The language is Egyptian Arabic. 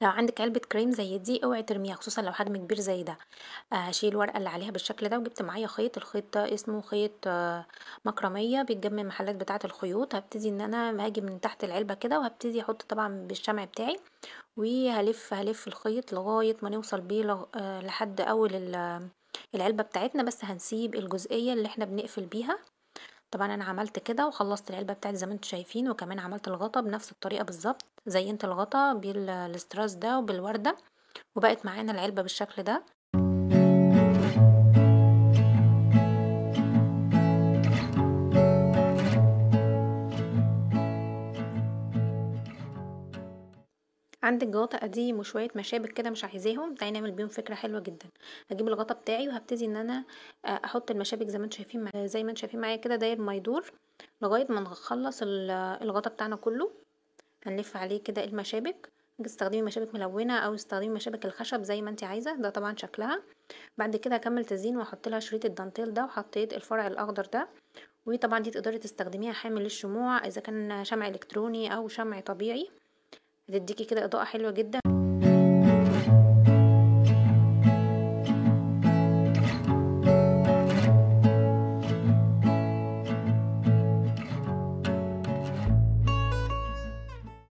لو عندك علبة كريم زي دي اوعي ترميها خصوصا لو حجم كبير زي ده آه، هشيل الورقة اللي عليها بالشكل ده وجبت معايا خيط الخيط ده اسمه خيط آه، مكرمية بيتجمع من المحلات بتاعة الخيوط هبتدي ان انا هاجي من تحت العلبة كده وهبتدي احط طبعا بالشمع بتاعي وهلف هلف الخيط لغاية ما نوصل بيه لغ- آه، لحد اول ال- العلبة بتاعتنا بس هنسيب الجزئية اللي احنا بنقفل بيها طبعا انا عملت كده وخلصت العلبة بتاعتي زي ما انتم شايفين وكمان عملت الغطا بنفس الطريقة بالظبط زينت الغطا بالاستراس ده وبالوردة وبقت معانا العلبة بالشكل ده عندك غطا قديم وشويه مشابك كده مش عايزاهم تعالي نعمل بيهم فكره حلوه جدا هجيب الغطا بتاعي وهبتدي ان انا آه، احط المشابك زي ما انتم شايفين مع- زي ما انتم شايفين معايا كده داير ما يدور لغايه ما نخلص ال- الغطا بتاعنا كله هنلف عليه كده المشابك ممكن تستخدمي مشابك ملونه او تستخدمي مشابك الخشب زي ما انت عايزه ده طبعا شكلها بعد كده هكمل تزيين واحط لها شريط الدانتيل ده وحطيت الفرع الاخضر ده وطبعا دي تقدري تستخدميها حامل للشموع اذا كان شمع الكتروني او شمع طبيعي هتديكي كده اضاءه حلوه جدا